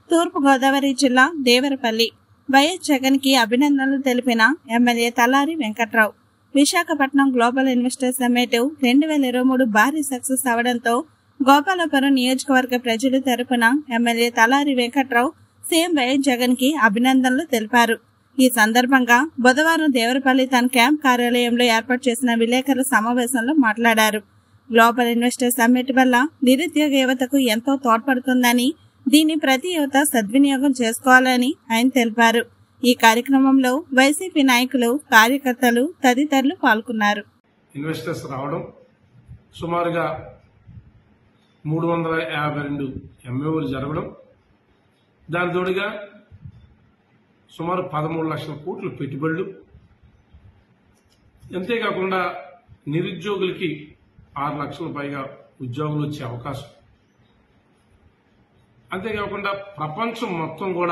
తూర్పు గోదావరి జిల్లా దేవరపల్లి వైఎస్ జగన్ కి అభినందనలు తెలిపిన MLA Talari Venkatrao Visakhapatnam global investor summit రెండు వేల ఇరవై మూడు భారీ సక్సెస్ అవడంతో గోపాలపురం నియోజకవర్గ ప్రజల తరపున MLA Talari Venkatrao CM YS Jagan కి అభినందనలు తెలిపారు ఈ సందర్భంగా బుధవారం దేవరపల్లి తన క్యాంప్ కార్యాలయంలో ఏర్పాటు చేసిన విలేకరుల సమావేశంలో మాట్లాడారు గ్లోబల్ ఇన్వెస్టర్ సమ్మిట్ వల్ల నిరుద్యోగ యువతకు ఎంతో తోడ్పడుతుందని దీన్ని ప్రతి యువత సద్వినియోగం చేసుకోవాలని ఆయన తెలిపారు ఈ కార్యక్రమంలో వైసీపీ నాయకులు కార్యకర్తలు తదితరులు పాల్గొన్నారు ఇన్వెస్టర్స్ రావడం సుమారుగా మూడు వందల యాభై రెండు ఎంఏఓలు జరగడం దాని తోడుగా సుమారు పదమూడు లక్షల కోట్ల పెట్టుబడులు అంతేకాకుండా నిరుద్యోగులకి ఆరు లక్షల పైగా ఉద్యోగులు వచ్చే అవకాశం అంతేకాకుండా ప్రపంచం మొత్తం కూడా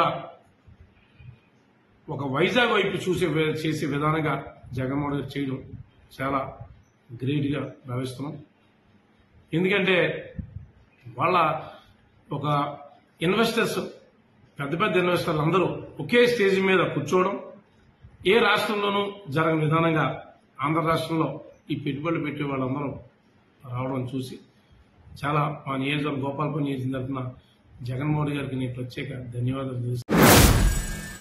ఒక వైజాగ్ వైపు చూసే వి- చేసే విధానంగా జగన్మోహన్ గారు చేయడం చాలా గ్రేట్గా భావిస్తున్నాం ఎందుకంటే వాళ్ళ ఒక ఇన్వెస్టర్స్ పెద్ద పెద్ద ఇన్వెస్టర్లు అందరూ ఒకే స్టేజ్ మీద కూర్చోవడం ఏ రాష్ట్రంలోనూ జరగని విధానంగా ఆంధ్ర రాష్ట్రంలో ఈ పెట్టుబడులు పెట్టే వాళ్ళందరూ రావడం చూసి చాలా మా నియోజకవర్గం గోపాలపురం నియోజకవర్గం తరఫున జగన్మోహన్ గారికి నేను ప్రత్యేక ధన్యవాదాలు తెలుస్తున్నాను